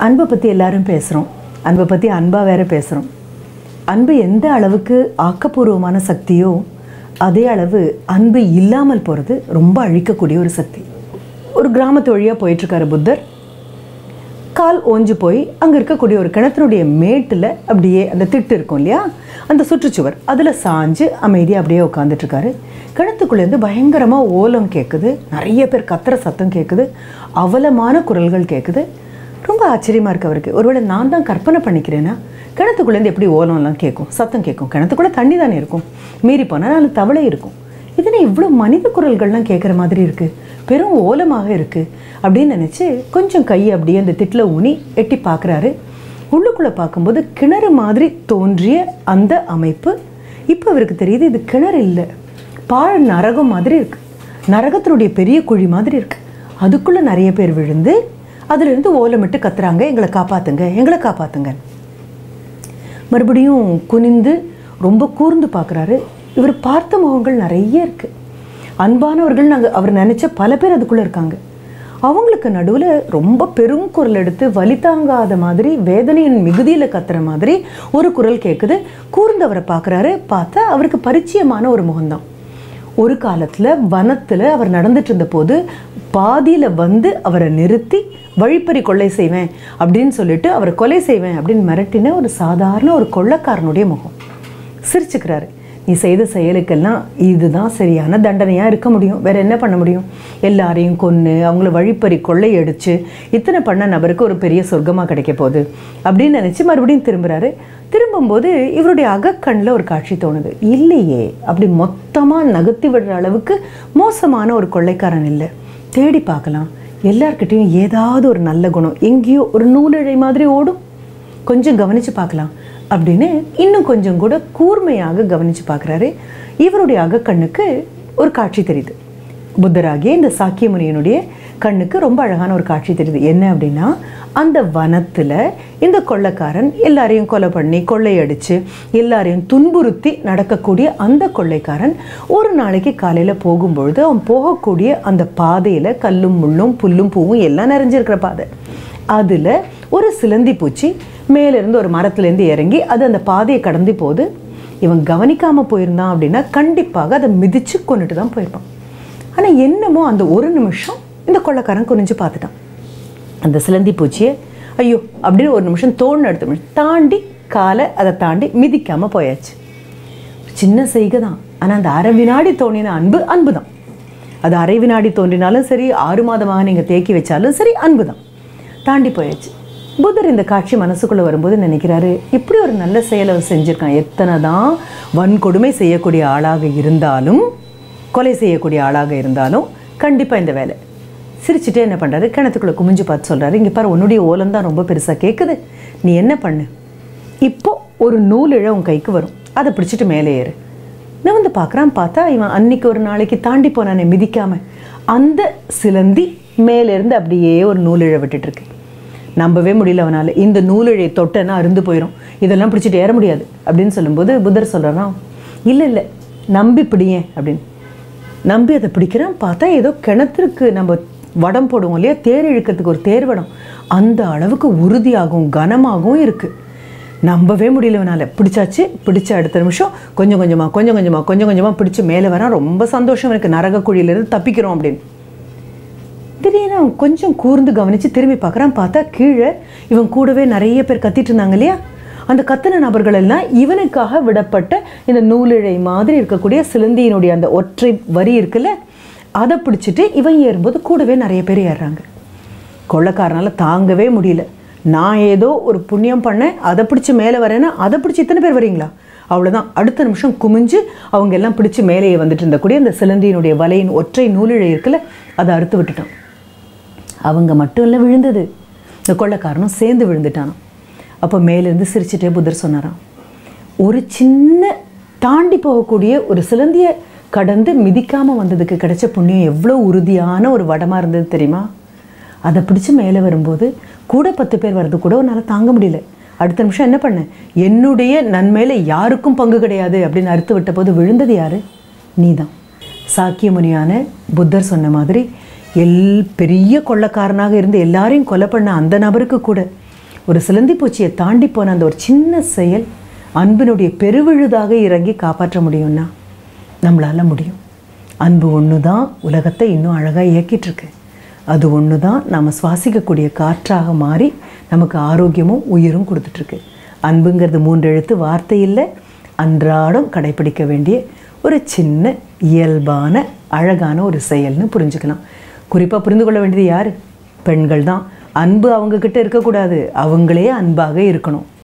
அன்பை பற்றி எல்லாரும் பேசுகிறோம் அன்பை பற்றி அன்பாக வேற பேசுகிறோம் அன்பு எந்த அளவுக்கு ஆக்கப்பூர்வமான சக்தியோ அதே அளவு அன்பு இல்லாமல் போகிறது ரொம்ப அழிக்கக்கூடிய ஒரு சக்தி ஒரு கிராமத்து வழியாக போயிட்டுருக்காரு புத்தர் கால் ஓஞ்சு போய் அங்கே இருக்கக்கூடிய ஒரு கிணத்தினுடைய மேட்டில் அப்படியே அந்த திட்டு இருக்கும் இல்லையா அந்த சுற்றுச்சுவர் அதில் சாஞ்சு அமைதியாக அப்படியே உட்காந்துட்ருக்காரு கிணத்துக்குள்ளேருந்து பயங்கரமாக ஓலம் கேட்குது நிறைய பேர் கத்துற சத்தம் கேட்குது அவலமான குரல்கள் கேட்குது ரொம்ப ஆச்சரியமாக இருக்கு அவருக்கு ஒருவேளை நான் தான் கற்பனை பண்ணிக்கிறேன்னா கிணத்துக்குள்ளேருந்து எப்படி ஓலம்லாம் கேட்கும் சத்தம் கேட்கும் கிணத்துக்குள்ளே தண்ணி தானே இருக்கும் மீறி போனால் நாலு தவளை இருக்கும் இதுன்னு இவ்வளோ மனித குரல்கள்லாம் கேட்குற மாதிரி இருக்குது பெரும் ஓலமாக இருக்குது அப்படின்னு நினச்சி கொஞ்சம் கையை அப்படியே அந்த திட்டில் ஊனி எட்டி பார்க்குறாரு உள்ளுக்குள்ளே பார்க்கும்போது கிணறு மாதிரி தோன்றிய அந்த அமைப்பு இப்போ அவருக்கு தெரியுது இது கிணறு இல்லை பாழ் நரகம் மாதிரி இருக்கு நரகத்தினுடைய பெரிய குழி மாதிரி இருக்கு அதுக்குள்ளே நிறைய பேர் விழுந்து அதிலிருந்து ஓலமிட்டு கத்துறாங்க எங்களை காப்பாத்துங்க எங்களை காப்பாத்துங்க மறுபடியும் குனிந்து ரொம்ப கூர்ந்து பார்க்குறாரு இவர் பார்த்த முகங்கள் நிறைய இருக்கு அன்பானவர்கள் நாங்கள் அவர் நினச்ச பல பேர் அதுக்குள்ளே இருக்காங்க அவங்களுக்கு நடுவில் ரொம்ப பெரும் குரல் எடுத்து வலி தாங்காத மாதிரி வேதனையின் மிகுதியில் கத்துற மாதிரி ஒரு குரல் கேட்குது கூர்ந்தவரை பார்க்குறாரு பார்த்தா அவருக்கு பரிச்சயமான ஒரு முகம்தான் ஒரு காலத்தில் வனத்தில் அவர் நடந்துட்டு இருந்த போது பாதியில் வந்து அவரை நிறுத்தி வழிப்பறி கொள்ளை செய்வேன் அப்படின்னு சொல்லிட்டு அவரை கொலை செய்வேன் அப்படின்னு மிரட்டின ஒரு சாதாரண ஒரு கொள்ளைக்காரனுடைய முகம் சிரிச்சுக்கிறாரு நீ செய்த செயலுக்கெல்லாம் இதுதான் சரியான தண்டனையாக இருக்க முடியும் வேற என்ன பண்ண முடியும் எல்லாரையும் கொன்று அவங்கள வழிப்பறி கொள்ளையடிச்சு இத்தனை பண்ண நபருக்கு ஒரு பெரிய சொர்க்கமாக கிடைக்க போகுது அப்படின்னு நினச்சி மறுபடியும் திரும்புகிறாரு திரும்பும்போது இவருடைய அகக்கண்ணில் ஒரு காட்சி தோணுது இல்லையே அப்படி மொத்தமாக நகர்த்தி விடுற அளவுக்கு மோசமான ஒரு கொள்ளைக்காரன் இல்லை தேடி பார்க்கலாம் எல்லார்கிட்டேயும் ஏதாவது ஒரு நல்ல குணம் எங்கேயோ ஒரு நூலிழை மாதிரி ஓடும் கொஞ்சம் கவனித்து பார்க்கலாம் அப்படின்னு இன்னும் கொஞ்சம் கூட கூர்மையாக கவனித்து பார்க்குறாரு இவருடைய அகக்கண்ணுக்கு ஒரு காட்சி தெரியுது புத்தராகிய இந்த சாக்கிய முனியனுடைய கண்ணுக்கு ரொம்ப அழகான ஒரு காட்சி தெரியுது என்ன அப்படின்னா அந்த வனத்தில் இந்த கொள்ளைக்காரன் எல்லாரையும் கொலை பண்ணி கொள்ளையடிச்சு எல்லாரையும் துன்புறுத்தி நடக்கக்கூடிய அந்த கொள்ளைக்காரன் ஒரு நாளைக்கு காலையில் போகும்பொழுது அவன் போகக்கூடிய அந்த பாதையில் கல்லும் முள்ளும் புல்லும் பூவும் எல்லாம் நிறைஞ்சிருக்கிற பாதை அதில் ஒரு சிலந்தி பூச்சி மேலேருந்து ஒரு மரத்துலேருந்து இறங்கி அது அந்த பாதையை கடந்து போகுது இவன் கவனிக்காமல் போயிருந்தான் அப்படின்னா கண்டிப்பாக அதை மிதித்து கொண்டுட்டு தான் போயிருப்பான் ஆனால் என்னமோ அந்த ஒரு நிமிஷம் இந்த கொள்ளைக்காரன் குனிஞ்சு பார்த்துட்டான் அந்த சிலந்தி பூச்சியை ஐயோ அப்படின்னு ஒரு நிமிஷம் தோணு எடுத்து தாண்டி காலை அதை தாண்டி மிதிக்காமல் போயாச்சு சின்ன செய்கை தான் ஆனால் அந்த அரை வினாடி தோணின அன்பு அன்பு தான் அது அரை வினாடி தோன்றினாலும் சரி ஆறு மாதமாக நீங்கள் தேக்கி வச்சாலும் சரி அன்பு தான் தாண்டி போயாச்சு புத்தர் இந்த காட்சி மனசுக்குள்ளே வரும்போது நினைக்கிறாரு இப்படி ஒரு நல்ல செயலை அவர் செஞ்சுருக்கான் எத்தனை தான் வன்கொடுமை செய்யக்கூடிய ஆளாக இருந்தாலும் கொலை செய்யக்கூடிய ஆளாக இருந்தாலும் கண்டிப்பாக இந்த வேலை சிரிச்சுட்டே என்ன பண்ணுறாரு கிணத்துக்குள்ளே குமிஞ்சு பார்த்து சொல்கிறாரு இங்கே பாரு உன்னுடைய ஓலம் தான் ரொம்ப பெருசாக கேட்குது நீ என்ன பண்ணு இப்போ ஒரு நூல் இழ உன் கைக்கு வரும் அதை பிடிச்சிட்டு மேலே ஏறு நான் வந்து பார்க்குறான் பார்த்தா இவன் அன்னைக்கு ஒரு நாளைக்கு தாண்டி போனானே மிதிக்காம அந்த சிலந்தி மேலேருந்து அப்படியே ஒரு நூலிழை விட்டுட்டு இருக்கு நம்பவே முடியல அவனால் இந்த நூலிழை தொட்டனா அருந்து போயிடும் இதெல்லாம் பிடிச்சிட்டு ஏற முடியாது அப்படின்னு சொல்லும்போது புத்தர் சொல்கிறான் இல்லை இல்லை நம்பி பிடியேன் அப்படின்னு நம்பி அதை பிடிக்கிறான் பார்த்தா ஏதோ கிணத்துக்கு நம்ம வடம் போடுவோம் இல்லையா தேர் இழுக்கிறதுக்கு ஒரு தேர் வடம் அந்த அளவுக்கு உறுதியாகவும் கனமாகவும் இருக்குது நம்பவே முடியலவனால பிடிச்சாச்சு பிடிச்ச அடுத்த நிமிஷம் கொஞ்சம் கொஞ்சமாக கொஞ்சம் கொஞ்சமாக கொஞ்சம் கொஞ்சமாக பிடிச்சி மேலே வரான் ரொம்ப சந்தோஷம் எனக்கு நரக குழியிலேருந்து தப்பிக்கிறோம் அப்படின்னு திடீர்னு அவன் கொஞ்சம் கூர்ந்து கவனித்து திரும்பி பார்க்குறான் பார்த்தா கீழே இவன் கூடவே நிறைய பேர் கத்திட்டு இருந்தாங்க இல்லையா அந்த கத்தின நபர்கள் எல்லாம் இவனுக்காக விடப்பட்ட இந்த நூலிழை மாதிரி இருக்கக்கூடிய சிலந்தியினுடைய அந்த ஒற்றை வரி இருக்குல்ல அதை பிடிச்சிட்டு இவன் ஏறும்போது கூடவே நிறைய பேர் ஏறுறாங்க கொள்ளைக்காரனால தாங்கவே முடியல நான் ஏதோ ஒரு புண்ணியம் பண்ணேன் அதை பிடிச்சி மேலே வரேன்னா அதை பிடிச்சி இத்தனை பேர் வரீங்களா அவ்வளோதான் அடுத்த நிமிஷம் குமிஞ்சு அவங்க எல்லாம் பிடிச்சி மேலேயே வந்துட்டு இருந்தக்கூடிய அந்த சிலந்தியினுடைய வலையின் ஒற்றை நூலிழை இருக்குல்ல அதை அறுத்து விட்டுட்டான் அவங்க மட்டும் இல்லை விழுந்தது இந்த கொள்ளைக்காரனும் சேர்ந்து விழுந்துட்டானான் அப்போ மேலேருந்து சிரிச்சுட்டே புத்தர் சொன்னாராம் ஒரு சின்ன தாண்டி போகக்கூடிய ஒரு சிலந்தியை கடந்து மிதிக்காமல் வந்ததுக்கு கிடைச்ச புண்ணியம் எவ்வளோ உறுதியான ஒரு வடமாக இருந்தது தெரியுமா அதை பிடிச்சி மேலே வரும்போது கூட பத்து பேர் வர்றது கூட உன்னால் தாங்க முடியல அடுத்த நிமிஷம் என்ன பண்ணேன் என்னுடைய நன்மையில் யாருக்கும் பங்கு கிடையாது அப்படின்னு அறுத்து விட்ட போது விழுந்தது யாரு நீதான் சாக்கியமுனியான புத்தர் சொன்ன மாதிரி எல் பெரிய கொள்ளக்காரனாக இருந்து எல்லாரையும் கொலை பண்ண அந்த நபருக்கு கூட ஒரு சிலந்தி பூச்சியை தாண்டி போன அந்த ஒரு சின்ன செயல் அன்பினுடைய பெருவிழுதாக இறங்கி காப்பாற்ற முடியும்னா நம்மளால் முடியும் அன்பு ஒன்று தான் உலகத்தை இன்னும் அழகாக இயக்கிட்டு இருக்கு அது ஒன்று தான் நம்ம சுவாசிக்கக்கூடிய காற்றாக மாறி நமக்கு ஆரோக்கியமும் உயிரும் கொடுத்துட்ருக்கு அன்புங்கிறது மூன்று எழுத்து வார்த்தை இல்லை அன்றாடம் கடைப்பிடிக்க வேண்டிய ஒரு சின்ன இயல்பான அழகான ஒரு செயல்னு புரிஞ்சுக்கலாம் குறிப்பாக புரிந்து கொள்ள வேண்டியது யார் பெண்கள் தான் அன்பு அவங்கக்கிட்ட இருக்கக்கூடாது அவங்களே அன்பாக இருக்கணும்